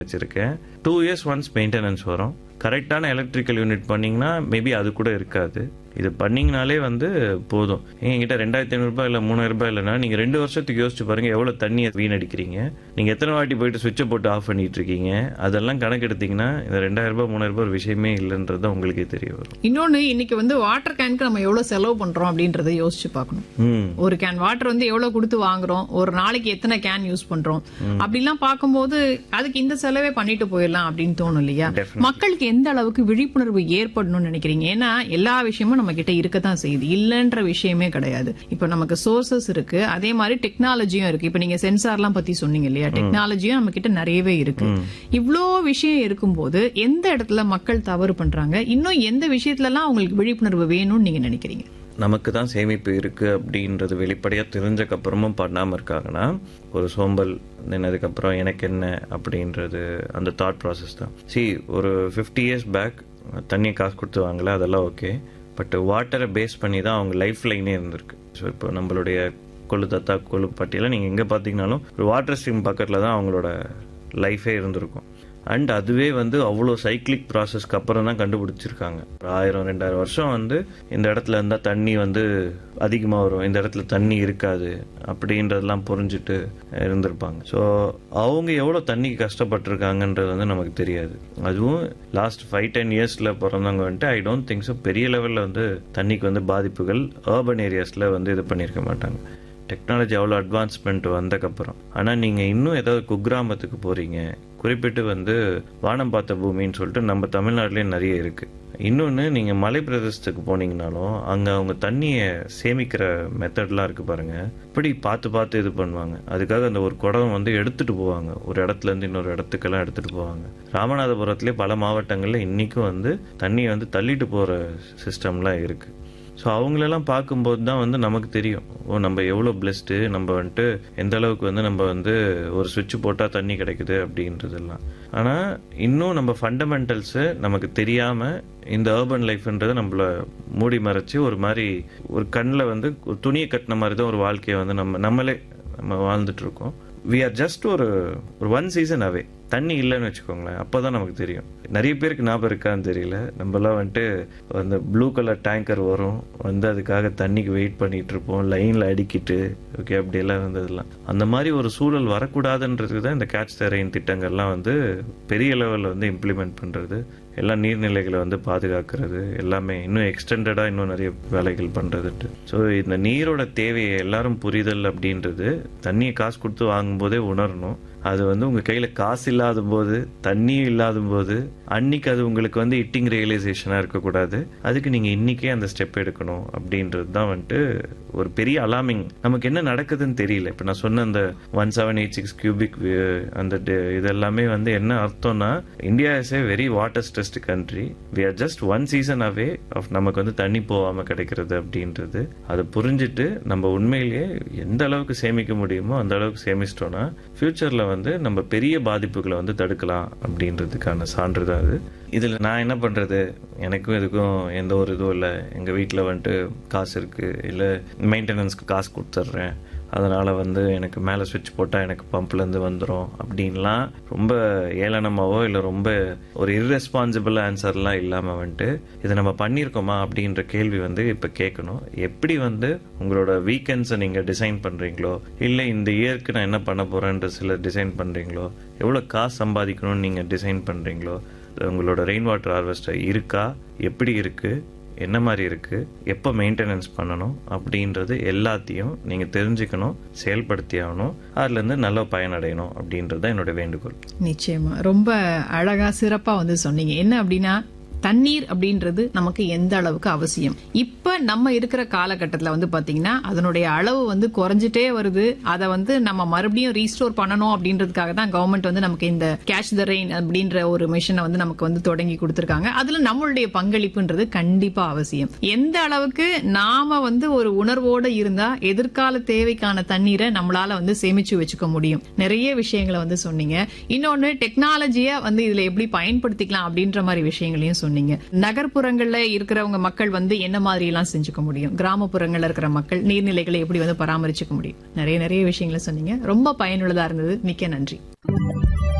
வச்சிருக்கேன் two years once maintenance வரும் கரெக்டான எலக்ட்ரிக்கல் யூனிட் பண்ணீங்கன்னா மேபி அது கூட இருக்காது இது பண்ணீங்கனாலே வந்து போதும் எங்ககிட்ட ரெண்டாயிரத்தி ஐநூறுபா இல்லை மூணாயிரம் ரூபாய் இல்லைன்னா நீங்கள் ரெண்டு வருஷத்துக்கு யோசிச்சு பாருங்க எவ்வளோ தண்ணியை வீணடிக்கிறீங்க நீங்கள் எத்தனை வாட்டி போயிட்டு சுவிட்சை போட்டு ஆஃப் பண்ணிட்டு இருக்கீங்க அதெல்லாம் கணக்கு எடுத்தீங்கன்னா இந்த ரெண்டாயிரம் ரூபாய் மூணாயிரம் ரூபாய் ஒரு விஷயமே இல்லைன்றது தான் உங்களுக்கே தெரிய வரும் இன்னொன்னு இன்னைக்கு வந்து வாட்டர் கேனுக்கு நம்ம எவ்வளவு செலவு பண்றோம் அப்படின்றத யோசிச்சு பார்க்கணும் ம் ஒரு கேன் வாட்டர் வந்து எவ்வளவு கொடுத்து வாங்குறோம் ஒரு நாளைக்கு எத்தனை கேன் யூஸ் பண்றோம் அப்படிலாம் பார்க்கும்போது அதுக்கு இந்த செலவே பண்ணிட்டு போயிடலாம் அப்படின்னு தோணும் இல்லையா Definitely. மக்களுக்கு எந்த அளவுக்கு விழிப்புணர்வு ஏற்படணும்னு நினைக்கிறீங்க ஏன்னா எல்லா விஷயமும் நம்ம கிட்ட இருக்கத்தான் செய்யுது இல்லைன்ற விஷயமே கிடையாது இப்ப நமக்கு சோர்சஸ் இருக்கு அதே மாதிரி டெக்னாலஜியும் இருக்கு இப்ப நீங்க சென்சார்லாம் பத்தி சொன்னீங்க இல்லையா டெக்னாலஜியும் நம்ம கிட்ட நிறையவே இருக்கு இவ்ளோ விஷயம் இருக்கும்போது எந்த இடத்துல மக்கள் தவறு பண்றாங்க இன்னும் எந்த விஷயத்துல எல்லாம் அவங்களுக்கு விழிப்புணர்வு வேணும்னு நீங்க நினைக்கிறீங்க நமக்கு தான் சேமிப்பு இருக்கு அப்படின்றது வெளிப்படையா தெரிஞ்சக்கு அப்புறமும் பண்ணாம இருக்காங்கன்னா ஒரு சோம்பல் then அதுக்கப்புறம் எனக்கு என்ன அப்படின்றது அந்த தாட் ப்ராசஸ் தான் சி ஒரு ஃபிஃப்டி இயர்ஸ் பேக் தண்ணியை காசு கொடுத்து வாங்கல அதெல்லாம் ஓகே பட் வாட்டரை பேஸ் பண்ணி தான் அவங்க லைஃப் லைனே இருந்திருக்கு ஸோ இப்போ நம்மளுடைய கொள்ளு தத்தா கொள்ளு பட்டியல நீங்கள் எங்கே பார்த்தீங்கனாலும் ஒரு வாட்டர் ஸ்ட்ரீம் பக்கத்தில் தான் அவங்களோட லைஃபே இருந்திருக்கும் அண்ட் அதுவே வந்து அவ்வளோ சைக்கிளிக் ப்ராசஸ்க்கு அப்புறம் தான் கண்டுபிடிச்சிருக்காங்க ஒரு ஆயிரம் ரெண்டாயிரம் வருஷம் வந்து இந்த இடத்துல இருந்தால் தண்ணி வந்து அதிகமாக வரும் இந்த இடத்துல தண்ணி இருக்காது அப்படின்றதெல்லாம் புரிஞ்சுட்டு இருந்திருப்பாங்க ஸோ அவங்க எவ்வளோ தண்ணிக்கு கஷ்டப்பட்டிருக்காங்கன்றது வந்து நமக்கு தெரியாது அதுவும் லாஸ்ட் ஃபைவ் டென் இயர்ஸில் பிறந்தவங்க வந்துட்டு ஐ டோன்ட் திங்க் ஸோ பெரிய லெவலில் வந்து தண்ணிக்கு வந்து பாதிப்புகள் அர்பன் ஏரியாஸில் வந்து இது பண்ணியிருக்க மாட்டாங்க டெக்னாலஜி அவ்வளோ அட்வான்ஸ்மெண்ட் வந்தக்கப்புறம் ஆனால் நீங்கள் இன்னும் ஏதாவது குக்கிராமத்துக்கு போகிறீங்க குறிப்பிட்டு வந்து வானம் பார்த்த பூமின்னு சொல்லிட்டு நம்ம தமிழ்நாட்டிலே நிறைய இருக்குது இன்னொன்று நீங்கள் மலை பிரதேசத்துக்கு போனீங்கனாலும் அங்கே அவங்க தண்ணியை சேமிக்கிற மெத்தட்லாம் இருக்குது பாருங்கள் இப்படி பார்த்து பார்த்து இது பண்ணுவாங்க அதுக்காக அந்த ஒரு குடம் வந்து எடுத்துகிட்டு போவாங்க ஒரு இடத்துல இருந்து இன்னொரு இடத்துக்கெல்லாம் எடுத்துகிட்டு போவாங்க ராமநாதபுரத்துலேயே பல மாவட்டங்களில் இன்றைக்கும் வந்து தண்ணியை வந்து தள்ளிட்டு போகிற சிஸ்டம்லாம் இருக்குது ஸோ அவங்களெல்லாம் பார்க்கும்போது தான் வந்து நமக்கு தெரியும் ஓ நம்ம எவ்வளோ பிளெஸ்டு நம்ம வந்துட்டு எந்த அளவுக்கு வந்து நம்ம வந்து ஒரு சுவிட்ச் போட்டால் தண்ணி கிடைக்குது அப்படின்றதெல்லாம் ஆனால் இன்னும் நம்ம ஃபண்டமெண்டல்ஸு நமக்கு தெரியாமல் இந்த அர்பன் லைஃப்ன்றதை நம்மள மூடி மறைச்சு ஒரு மாதிரி ஒரு கண்ணில் வந்து ஒரு துணியை கட்டின மாதிரி தான் ஒரு வாழ்க்கையை வந்து நம்ம நம்மளே நம்ம வாழ்ந்துட்டு இருக்கோம் வி ஆர் ஜஸ்ட் ஒரு ஒரு ஒன் சீசன் அவே தண்ணி இல்லைன்னு வச்சுக்கோங்களேன் அப்போதான் நமக்கு தெரியும் நிறைய பேருக்கு ஞாபகம் இருக்கான்னு தெரியல நம்மலாம் வந்துட்டு அந்த ப்ளூ கலர் டேங்கர் வரும் வந்து அதுக்காக தண்ணிக்கு வெயிட் பண்ணிட்டு இருப்போம் லைன்ல அடிக்கிட்டு ஓகே அப்படியெல்லாம் இருந்ததெல்லாம் அந்த மாதிரி ஒரு சூழல் வரக்கூடாதுன்றதுக்கு தான் இந்த கேட்ச் தரையின் திட்டங்கள்லாம் வந்து பெரிய லெவலில் வந்து இம்ப்ளிமெண்ட் பண்றது எல்லா நீர்நிலைகளை வந்து பாதுகாக்கிறது எல்லாமே இன்னும் எக்ஸ்டெண்டடா இன்னும் நிறைய வேலைகள் பண்றதுட்டு ஸோ இந்த நீரோட தேவையை எல்லாரும் புரிதல் அப்படின்றது தண்ணியை காசு கொடுத்து வாங்கும்போதே உணரணும் அது வந்து உங்க கையில காசு இல்லாத போது தண்ணியும் இல்லாத போது அன்னைக்கு அது உங்களுக்கு வந்து இட்டிங் ரியலைசேஷனா இருக்கக்கூடாது அதுக்கு நீங்க இன்னைக்கே அந்த ஸ்டெப் எடுக்கணும் அப்படின்றது தான் வந்துட்டு ஒரு பெரிய அலாமிங் நமக்கு என்ன நடக்குதுன்னு தெரியல இப்ப நான் சொன்ன அந்த one seven eight six cubic அந்த de- இதெல்லாமே வந்து என்ன அர்த்தம்னா India is a very water stressed country we are just one season away of நமக்கு வந்து தண்ணி போகாம கிடைக்கிறது அப்படின்றது அதை புரிஞ்சுட்டு நம்ம உண்மையிலேயே எந்த அளவுக்கு சேமிக்க முடியுமோ அந்த அளவுக்கு சேமிச்சிட்டோம்னா ஃபியூச்சர்ல வந்து நம்ம பெரிய பாதிப்புகளை வந்து தடுக்கலாம் அப்படின்றதுக்கான சான்று தான் அது இதுல நான் என்ன பண்றது எனக்கும் இதுக்கும் எந்த ஒரு இதுவும் இல்லை எங்க வீட்டில் வந்துட்டு காசு இருக்கு இல்லை மெயின்டெனன்ஸ்க்கு காசு கொடுத்துட்றேன் அதனால வந்து எனக்கு மேலே சுவிட்ச் போட்டால் எனக்கு பம்ப்லேருந்து வந்துடும் அப்படின்லாம் ரொம்ப ஏளனமாவோ இல்லை ரொம்ப ஒரு இர்ரெஸ்பான்சிபிள் ஆன்சர்லாம் இல்லாமல் வந்துட்டு இதை நம்ம பண்ணியிருக்கோமா அப்படின்ற கேள்வி வந்து இப்போ கேட்கணும் எப்படி வந்து உங்களோட வீக்கெண்ட்ஸை நீங்கள் டிசைன் பண்ணுறீங்களோ இல்லை இந்த இயருக்கு நான் என்ன பண்ண போகிறேன்ற சில டிசைன் பண்ணுறீங்களோ எவ்வளோ காசு சம்பாதிக்கணும்னு நீங்கள் டிசைன் பண்ணுறீங்களோ உங்களோட ரெயின் வாட்டர் ஹார்வெஸ்டர் இருக்கா எப்படி இருக்குது என்ன மாதிரி இருக்கு எப்போ மெயின்டெனன்ஸ் பண்ணணும் அப்படின்றது எல்லாத்தையும் நீங்க தெரிஞ்சுக்கணும் செயல்படுத்தி ஆகணும் அதுல இருந்து நல்ல பயனடையணும் அப்படின்றது தான் என்னோட வேண்டுகோள் நிச்சயமா ரொம்ப அழகா சிறப்பா வந்து சொன்னீங்க என்ன அப்படின்னா தண்ணீர் அப்படின்றது நமக்கு எந்த அளவுக்கு அவசியம் இப்ப நம்ம இருக்கிற காலகட்டத்துல வந்து பாத்தீங்கன்னா அதனுடைய அளவு வந்து குறைஞ்சிட்டே வருது அதை வந்து நம்ம மறுபடியும் ரீஸ்டோர் பண்ணணும் அப்படின்றதுக்காக தான் கவர்மெண்ட் வந்து நமக்கு இந்த கேஷ் த ரெயின் அப்படின்ற ஒரு மிஷனை வந்து நமக்கு வந்து தொடங்கி கொடுத்திருக்காங்க அதுல நம்மளுடைய பங்களிப்புன்றது கண்டிப்பா அவசியம் எந்த அளவுக்கு நாம வந்து ஒரு உணர்வோட இருந்தா எதிர்கால தேவைக்கான தண்ணீரை நம்மளால வந்து சேமிச்சு வச்சுக்க முடியும் நிறைய விஷயங்களை வந்து சொன்னீங்க இன்னொன்னு டெக்னாலஜியை வந்து இதுல எப்படி பயன்படுத்திக்கலாம் அப்படின்ற மாதிரி விஷயங்களையும் சொன்னீங்க நகர்ப்புறங்கள்ல இருக்கிறவங்க மக்கள் வந்து என்ன மாதிரி எல்லாம் செஞ்சுக்க முடியும் கிராமப்புறங்கள்ல இருக்கிற மக்கள் நீர்நிலைகளை எப்படி வந்து பராமரிச்சுக்க முடியும் நிறைய நிறைய விஷயங்களை சொன்னீங்க ரொம்ப பயனுள்ளதா இருந்தது மிக்க நன்றி